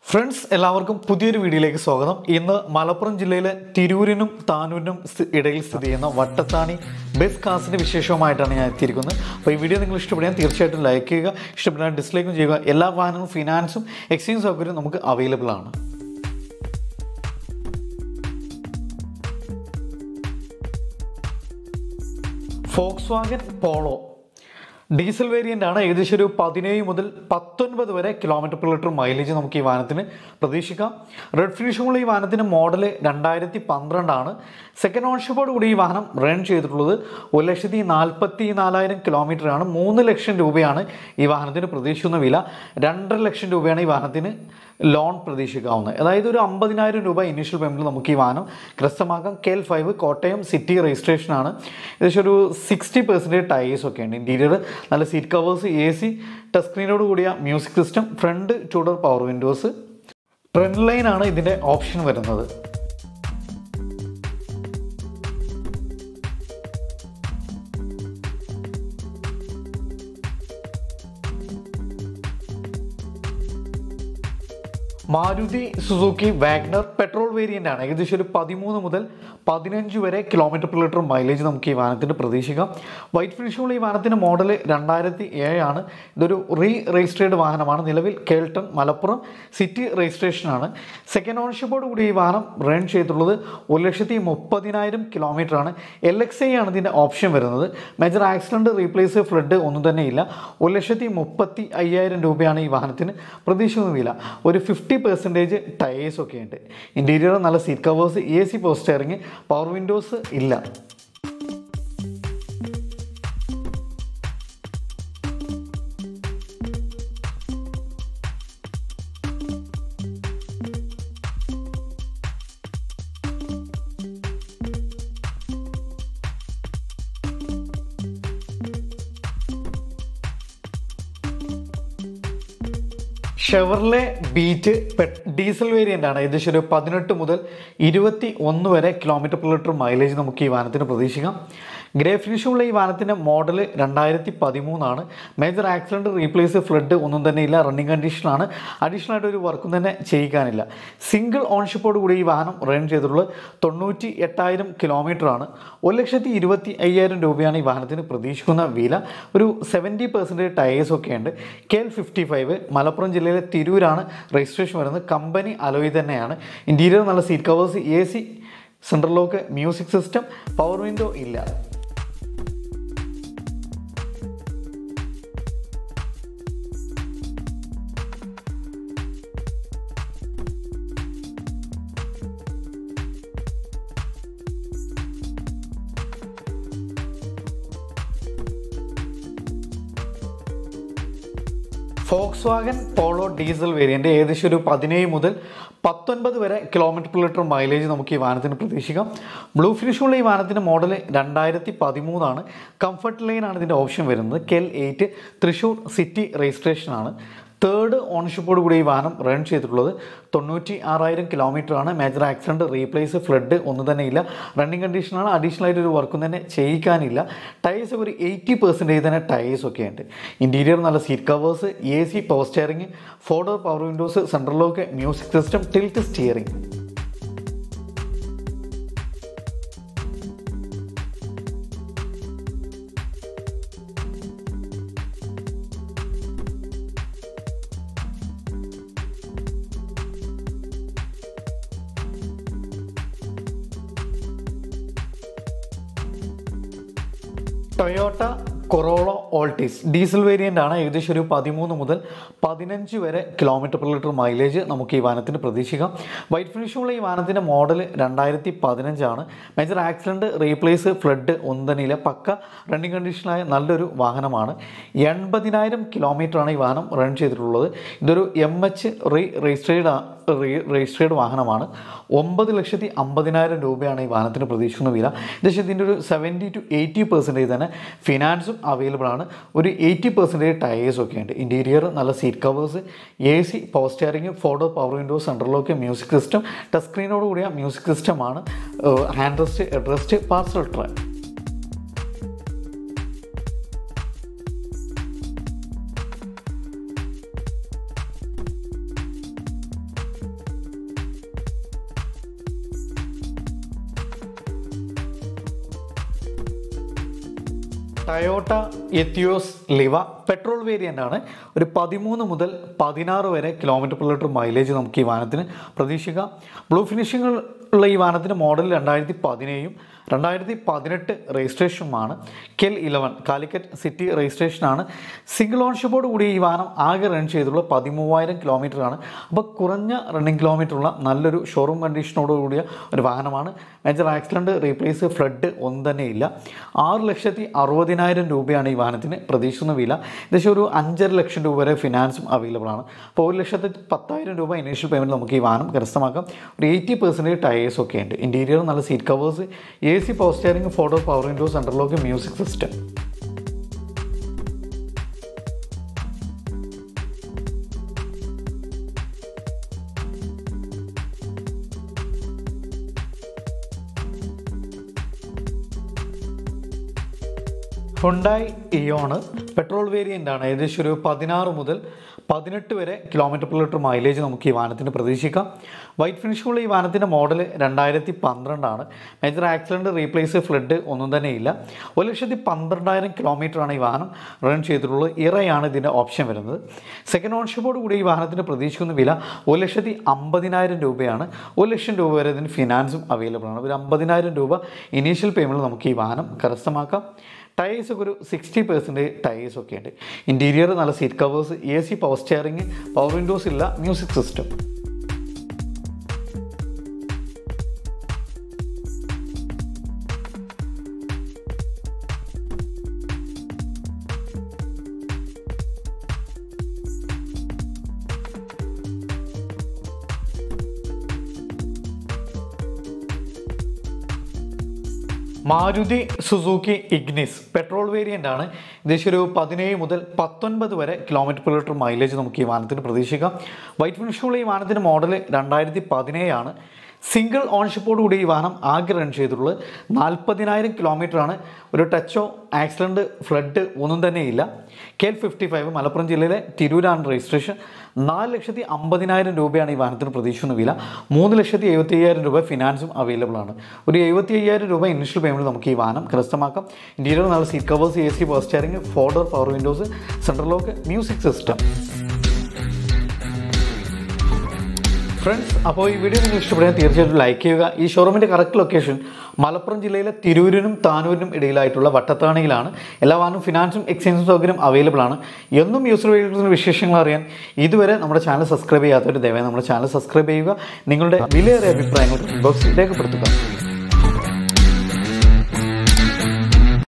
friends എല്ലാവർക്കും പുതിയൊരു വീഡിയോയിലേക്ക് സ്വാഗതം ഇന്ന് മലപ്പുറം ജില്ലയിലെ തിരൂരിനും താനൂരിനും സ്ഥി- ഇടയിൽ സ്ഥിതി ചെയ്യുന്ന വട്ടത്താണി ബസ് കാസിന്റെ വിശേഷവുമായിട്ടാണ് ഞാൻ എത്തിയിരിക്കുന്നത് അപ്പോൾ ഈ വീഡിയോ നിങ്ങൾ ഇഷ്ടപ്പെടാൻ തീർച്ചയായിട്ടും ലൈക്ക് ചെയ്യുക ഇഷ്ടപ്പെടാൻ ഡിസ്ലൈക്കും ചെയ്യുക എല്ലാ വാഹനങ്ങളും ഫിനാൻസും എക്സ്ചേഞ്ച് സൗകര്യവും നമുക്ക് അവൈലബിൾ ആണ് Volkswagen Polo diesel variant ആണ് ഏകദേശം ഒരു പതിനേഴ് മുതൽ പത്തൊൻപത് വരെ കിലോമീറ്റർ പെർ ലിറ്റർ മൈലേജ് നമുക്ക് ഈ വാഹനത്തിന് പ്രതീക്ഷിക്കാം റെഡ് ഫിനിഷുമുള്ള ഈ വാഹനത്തിൻ്റെ മോഡൽ രണ്ടായിരത്തി പന്ത്രണ്ടാണ് സെക്കൻഡ് ഓൺഷിപ്പോട് കൂടി ഈ വാഹനം റൺ ചെയ്തിട്ടുള്ളത് ഒരു ലക്ഷത്തി നാൽപ്പത്തി നാലായിരം കിലോമീറ്ററാണ് മൂന്ന് ലക്ഷം രൂപയാണ് ഈ വാഹനത്തിന് പ്രതീക്ഷിക്കുന്ന വില രണ്ടര ലക്ഷം രൂപയാണ് ഈ വാഹനത്തിന് ലോൺ പ്രതീക്ഷിക്കാവുന്നത് അതായത് ഒരു അമ്പതിനായിരം രൂപ ഇനീഷ്യൽ പേയ്മെൻറ്റിൽ നമുക്ക് ഈ വാഹനം കരസ്ഥമാക്കാം K L five Kottayam city രജിസ്ട്രേഷനാണ് ഏകദേശം ഒരു സിക്സ്റ്റി പെർസെൻറ്റേജ് ടയേഴ്സ് ഒക്കെ ഉണ്ട് ഇൻറ്റീരിയർ നല്ല seat covers A C touch സ്ക്രീനോട് കൂടിയ music system front two door power windows trend ലൈനാണ് ഇതിൻ്റെ ഓപ്ഷൻ വരുന്നത് Maruti Suzuki WagonR petrol variant ആണ് ഏകദേശം ഒരു പതിമൂന്ന് മുതൽ പതിനഞ്ച് വരെ കിലോമീറ്റർ പെർ ലിറ്റർ മൈലേജ് നമുക്ക് ഈ വാഹനത്തിന് പ്രതീക്ഷിക്കാം വൈറ്റ് ഫിനിഷുള്ള ഈ വാഹനത്തിൻ്റെ മോഡൽ രണ്ടായിരത്തി ഏഴാണ് ഇതൊരു റീ രജിസ്ട്രേഡ് വാഹനമാണ് നിലവിൽ കേൾട്ടൺ മലപ്പുറം സിറ്റി രജിസ്ട്രേഷനാണ് സെക്കൻഡ് ഓണർഷിപ്പോട് കൂടി ഈ വാഹനം റൺ ചെയ്തിട്ടുള്ളത് ഒരു ലക്ഷത്തി മുപ്പതിനായിരം കിലോമീറ്ററാണ് എൽ എക്സ് ഐ ആണ് ഇതിൻ്റെ ഓപ്ഷൻ വരുന്നത് മേജർ ആക്സിഡൻറ്റ് റീപ്ലേസ് ഫ്ലഡ് ഒന്നും തന്നെ ഇല്ല ഒരു ലക്ഷത്തി മുപ്പത്തി അയ്യായിരം രൂപയാണ് ഈ വാഹനത്തിന് പ്രതീക്ഷിക്കുന്ന വില ഒരു ഫിഫ്റ്റി പെർസെൻറ്റേജ് ടയേഴ്സ് ഒക്കെ ഉണ്ട് ഇൻറ്റീരിയർ നല്ല സീറ്റ് കവേഴ്സ് എ സി പോസ്റ്ററിങ് പവർ വിൻഡോസ് ഇല്ല ഷെവർലെ ബീറ്റ് പെട്ട് ഡീസൽ വേരിയൻ്റ് ആണ് ഏകദേശം ഒരു പതിനെട്ട് മുതൽ ഇരുപത്തി ഒന്ന് വരെ കിലോമീറ്റർ പെർ ലിറ്റർ മൈലേജ് നമുക്ക് ഈ വാഹനത്തിന് പ്രതീക്ഷിക്കാം ഗ്രേ ഫിനിഷുള്ള ഈ വാഹനത്തിൻ്റെ മോഡൽ രണ്ടായിരത്തി പതിമൂന്നാണ് മേജർ ആക്സിഡൻറ്റ് റീപ്ലേസ് ഫ്ലഡ് ഒന്നും തന്നെ ഇല്ല റണ്ണിങ് കണ്ടീഷനാണ് അഡീഷണൽ ആയിട്ട് ഒരു വർക്കും തന്നെ ചെയ്യിക്കാനില്ല സിംഗിൾ ഓൺഷിപ്പോട് കൂടി ഈ വാഹനം റൺ ചെയ്തിട്ടുള്ളത് തൊണ്ണൂറ്റി എട്ടായിരം കിലോമീറ്ററാണ് ഒരു ലക്ഷത്തി ഇരുപത്തി അയ്യായിരം രൂപയാണ് ഈ വാഹനത്തിന് പ്രതീക്ഷിക്കുന്ന വില ഒരു സെവൻറ്റി പെർസെൻറ്റേജ് ടയേഴ്സ് ഒക്കെ ഉണ്ട് K L fifty five Malappuram ജില്ലയിലെ തിരൂരാണ് രജിസ്ട്രേഷൻ വരുന്നത് കമ്പനി അലോയ് തന്നെയാണ് ഇൻറ്റീരിയർ നല്ല seat covers A C central lock music system power window ഇല്ല Volkswagen Polo diesel variant ഏകദേശം ഒരു പതിനേഴ് മുതൽ പത്തൊൻപത് വരെ കിലോമീറ്റർ പെർ ലിറ്റർ മൈലേജ് നമുക്ക് ഈ വാഹനത്തിന് പ്രതീക്ഷിക്കാം ബ്ലൂ ഫിനിഷുള്ള ഈ വാഹനത്തിൻ്റെ മോഡൽ രണ്ടായിരത്തി പതിമൂന്നാണ് കംഫർട്ട് ലൈനാണ് ഇതിൻ്റെ ഓപ്ഷൻ വരുന്നത് കെൽ എയ്റ്റ് തൃശ്ശൂർ സിറ്റി രജിസ്ട്രേഷനാണ് തേർഡ് ഓണർഷിപ്പോട് കൂടി ഈ വാഹനം റൺ ചെയ്തിട്ടുള്ളത് തൊണ്ണൂറ്റി ആറായിരം കിലോമീറ്ററാണ് മേജർ ആക്സിഡൻറ്റ് റീപ്ലേസ് ഫ്ലഡ് ഒന്നും തന്നെ ഇല്ല റണ്ണിങ് കണ്ടീഷനാണ് അഡീഷണൽ ആയിട്ട് ഒരു വർക്കും തന്നെ ചെയ്യിക്കാനില്ല ടയേഴ്സ് ഒരു എയ്റ്റി പെർസെൻറ്റേജ് തന്നെ ടയേഴ്സ് ഒക്കെ ഉണ്ട് ഇൻറ്റീരിയർ നല്ല seat covers A C power steering four door power windows central lock music system tilt steering Toyota Corolla Altis diesel variant ആണ് ഏകദേശം ഒരു പതിമൂന്ന് മുതൽ പതിനഞ്ച് വരെ കിലോമീറ്റർ പെർ ലിറ്റർ മൈലേജ് നമുക്ക് ഈ വാഹനത്തിന് പ്രതീക്ഷിക്കാം വൈറ്റ് ഫിനിഷുള്ള ഈ വാഹനത്തിൻ്റെ മോഡൽ രണ്ടായിരത്തി പതിനഞ്ചാണ് മേജർ ആക്സിഡൻറ്റ് റീപ്ലേസ് ഫ്ലഡ് ഒന്നും തന്നെയില്ല പക്ക റണ്ണിങ് കണ്ടീഷനായ നല്ലൊരു വാഹനമാണ് എൺപതിനായിരം കിലോമീറ്ററാണ് ഈ വാഹനം റൺ ചെയ്തിട്ടുള്ളത് ഇതൊരു M H re registered re registered വാഹനമാണ് ഒമ്പത് ലക്ഷത്തി അമ്പതിനായിരം രൂപയാണ് ഈ വാഹനത്തിന് പ്രതീക്ഷിക്കുന്ന വില ഏകദേശം ഇതിൻ്റെ ഒരു സെവൻറ്റി ടു എയ്റ്റി പെർസെൻറ്റേജ് തന്നെ ഫിനാൻസും അവൈലബിൾ ആണ് ഒരു എയ്റ്റി പെർസെൻറ്റേജ് ടയേഴ്സ് ഒക്കെ ഉണ്ട് ഇൻറ്റീരിയർ നല്ല seat covers A C power steering four door power windows central lock music system touch സ്ക്രീനോട് കൂടിയ മ്യൂസിക് സിസ്റ്റമാണ് hand rest head rest parcel tray Toyota Etios Liva petrol variant ആണ് ഒരു പതിമൂന്ന് മുതൽ പതിനാറ് വരെ കിലോമീറ്റർ പെർ ലിറ്റർ മൈലേജ് നമുക്ക് ഈ വാഹനത്തിന് പ്രതീക്ഷിക്കാം ബ്ലൂ ഫിനിഷിംഗ് ഉള്ള ഈ വാഹനത്തിൻ്റെ മോഡൽ രണ്ടായിരത്തി പതിനേഴും രണ്ടായിരത്തി പതിനെട്ട് രജിസ്ട്രേഷനുമാണ് കെൽ ഇലവൻ കാലിക്കറ്റ് സിറ്റി രജിസ്ട്രേഷനാണ് സിംഗിൾ ഓൺഷിപ്പോട് കൂടി ഈ വാഹനം ആകെ റൺ ചെയ്തിട്ടുള്ള പതിമൂവായിരം കിലോമീറ്ററാണ് അപ്പോൾ കുറഞ്ഞ റണ്ണിങ് കിലോമീറ്റർ ഉള്ള നല്ലൊരു ഷോറൂം കണ്ടീഷനോട് കൂടിയ ഒരു വാഹനമാണ് മേജർ ആക്സിഡൻറ്റ് റീപ്ലേസ് ഫ്ലഡ് ഒന്നും തന്നെ ഇല്ല ആറ് ലക്ഷത്തി അറുപതിനായിരം രൂപയാണ് ഈ വാഹനത്തിന് പ്രതീക്ഷിക്കുന്ന വില ഏകദേശം ഒരു അഞ്ചര ലക്ഷം രൂപ വരെ ഫിനാൻസും അവൈലബിൾ ആണ് അപ്പോൾ ഒരു ലക്ഷത്തി പത്തായിരം രൂപ ഇനീഷ്യൽ പേയ്മെൻറ്റ് നമുക്ക് ഈ വാഹനം കരസ്ഥമാക്കാം ഒരു എയ്റ്റി പെർസെൻറ്റേജ് ടയേഴ്സ് ഒക്കെ ഉണ്ട് ഇൻറ്റീരിയർ നല്ല seat covers A C power steering four door power window central lock music system Hyundai Eon petrol variant ആണ് ഏകദേശം ഒരു പതിനാറ് മുതൽ പതിനെട്ട് വരെ കിലോമീറ്റർ പെർ ലിറ്റർ മൈലേജ് നമുക്ക് ഈ വാഹനത്തിന് പ്രതീക്ഷിക്കാം വൈറ്റ് ഫിനിഷുള്ള ഈ വാഹനത്തിൻ്റെ മോഡൽ രണ്ടായിരത്തി പന്ത്രണ്ടാണ് മേജർ ആക്സിഡൻറ്റ് റീപ്ലേസ് ഫ്ലഡ് ഒന്നും തന്നെ ഇല്ല ഒരു ലക്ഷത്തി പന്ത്രണ്ടായിരം കിലോമീറ്ററാണ് ഈ വാഹനം റൺ ചെയ്തിട്ടുള്ളത് ഇറയാണ് ഇതിൻ്റെ ഓപ്ഷൻ വരുന്നത് സെക്കൻഡ് ഓൺഷിപ്പോട് കൂടി ഈ വാഹനത്തിന് പ്രതീക്ഷിക്കുന്ന വില ഒരു ലക്ഷത്തി അമ്പതിനായിരം രൂപയാണ് ഒരു ലക്ഷം രൂപ വരെ ഇതിന് ഫിനാൻസും അവൈലബിൾ ആണ് ഒരു അമ്പതിനായിരം രൂപ ഇനീഷ്യൽ പേയ്മെൻറ്റ് നമുക്ക് ഈ വാഹനം കരസ്ഥമാക്കാം ടയേഴ്സ് ഒക്കെ ഒരു സിക്സ്റ്റി പെർസെൻറ്റേജ് ടയേഴ്സ് ഒക്കെ ഉണ്ട് ഇൻറ്റീരിയർ നല്ല seat covers A C power steering power windows ഇല്ല music system Maruti Suzuki Ignis petrol variant ആണ് ഏകദേശം ഒരു പതിനേഴ് മുതൽ പത്തൊൻപത് വരെ കിലോമീറ്റർ പെർ ലിറ്റർ മൈലേജ് നമുക്ക് ഈ വാഹനത്തിന് പ്രതീക്ഷിക്കാം വൈറ്റ് ഫിനിഷുള്ള ഈ വാഹനത്തിൻ്റെ മോഡൽ രണ്ടായിരത്തി പതിനേഴാണ് സിംഗിൾ ഓൺഷിപ്പോട് കൂടി ഈ വാഹനം ആകെ റൺ ചെയ്തിട്ടുള്ളത് നാൽപ്പതിനായിരം കിലോമീറ്ററാണ് ഒരു ടച്ചോ ആക്സിഡൻറ്റ് ഫ്ലഡ് ഒന്നും തന്നെ ഇല്ല K L fifty five Malappuram ജില്ലയിലെ തിരൂരാണ് രജിസ്ട്രേഷൻ നാല് ലക്ഷത്തി അമ്പതിനായിരം രൂപയാണ് ഈ വാഹനത്തിന് പ്രതീക്ഷിക്കുന്ന വില മൂന്ന് ലക്ഷത്തി എഴുപത്തി അയ്യായിരം രൂപ ഫിനാൻസും അവൈലബിൾ ആണ് ഒരു എഴുപത്തി അയ്യായിരം രൂപ ഇനിഷ്യൽ പേയ്മെൻറ്റ് നമുക്ക് ഈ വാഹനം കരസ്ഥമാക്കാം ഇന്ത്യയിൽ നല്ല seat covers A C power steering four door power windows central lock music system friends അപ്പോൾ ഈ വീഡിയോ നിങ്ങൾ ഇഷ്ടപ്പെടാൻ തീർച്ചയായിട്ടും ലൈക്ക് ചെയ്യുക ഈ ഷോറൂമിൻ്റെ കറക്റ്റ് ലൊക്കേഷൻ മലപ്പുറം ജില്ലയിലെ തിരൂരിനും താനൂരിനും ഇടയിലായിട്ടുള്ള വട്ടത്താണിയിലാണ് എല്ലാ വാഹനവും ഫിനാൻസും എക്സ്ചേഞ്ചും സൗകര്യം അവൈലബിൾ ആണ് എന്നും യൂസർ വെഹിക്കിൾസിൻ്റെ വിശേഷങ്ങൾ അറിയാൻ ഇതുവരെ നമ്മുടെ ചാനൽ സബ്സ്ക്രൈബ് ചെയ്യാത്തവർ ദയവായി നമ്മുടെ ചാനൽ സബ്സ്ക്രൈബ് ചെയ്യുക നിങ്ങളുടെ വിലയേറിയ അഭിപ്രായങ്ങൾ ബോക്സിൽ രേഖപ്പെടുത്തുക